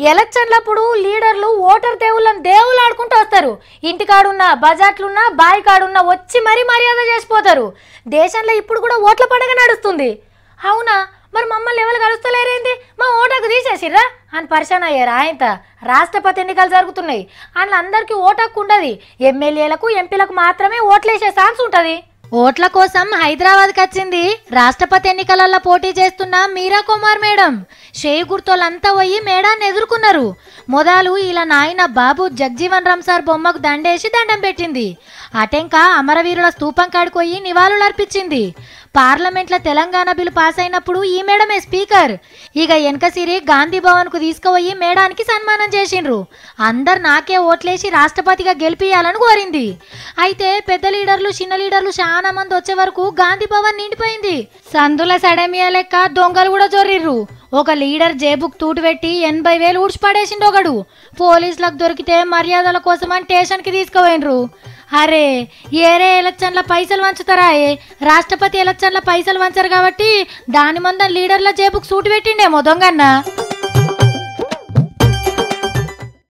ఎలక్షన్లప్పుడు లీడర్లు ఓటర్ దేవుళ్ళని దేవుళ్ళు ఆడుకుంటూ వస్తారు ఇంటికాడున్న బజార్లున్న బాయి కాడున్న వచ్చి మరీ మర్యాద చేసిపోతారు దేశంలో ఇప్పుడు కూడా ఓట్ల పండుగ నడుస్తుంది అవునా మరి మమ్మల్ని ఎవరు కలుస్తలేరేంది మా ఓటకు తీసేసిర్రా అని పరిశాన్ అయ్యారు ఆయనత రాష్ట్రపతి ఎన్నికలు జరుగుతున్నాయి అందులో అందరికీ ఓటక్కు ఉండదు ఎమ్మెల్యేలకు ఎంపీలకు మాత్రమే ఓట్లేసే ఛాన్స్ ఉంటుంది ఓట్ల కోసం హైదరాబాద్కి వచ్చింది రాష్ట్రపతి ఎన్నికలలో పోటీ చేస్తున్న మీరా కుమార్ మేడం షేయ్ గుర్తోళ్ళంతా పోయి మేడాన్ని ఎదుర్కొన్నారు మొదలు ఇలా నాయన బాబు జగ్జీవన్ రామ్ సార్ బొమ్మకు దండేసి దండం పెట్టింది అటెంక అమరవీరుల స్తూపం కాడికి పోయి నివాళులు అర్పించింది పార్లమెంట్లో తెలంగాణ బిల్లు పాస్ అయినప్పుడు ఈ మేడమే స్పీకర్ ఇక వెనకసిరి గాంధీ భవన్ కు తీసుకుపోయి మేడానికి సన్మానం చేసిండ్రు అందరు నాకే ఓట్లేసి రాష్ట్రపతిగా గెలిపియాలని కోరింది అయితే పెద్ద లీడర్లు చిన్న లీడర్లు చాలా మంది వచ్చే వరకు గాంధీ భవన్ నిండిపోయింది సందుల సడమియా లెక్క దొంగలు కూడా జొర్రిర్రు ఒక లీడర్ జేబుక్ తూటు పెట్టి ఎనభై వేలు ఊడ్చిపడేసిండు ఒకడు పోలీసులకు దొరికితే మర్యాదల కోసమని స్టేషన్కి తీసుకుపోయినరు అరే ఏరే ఎలక్షన్ల పైసలు వంచుతారా ఏ రాష్ట్రపతి ఎలక్షన్ల పైసలు వంచరు కాబట్టి దాని మందం లీడర్ల జేబుకు సూటు పెట్టిండేమో దొంగన్న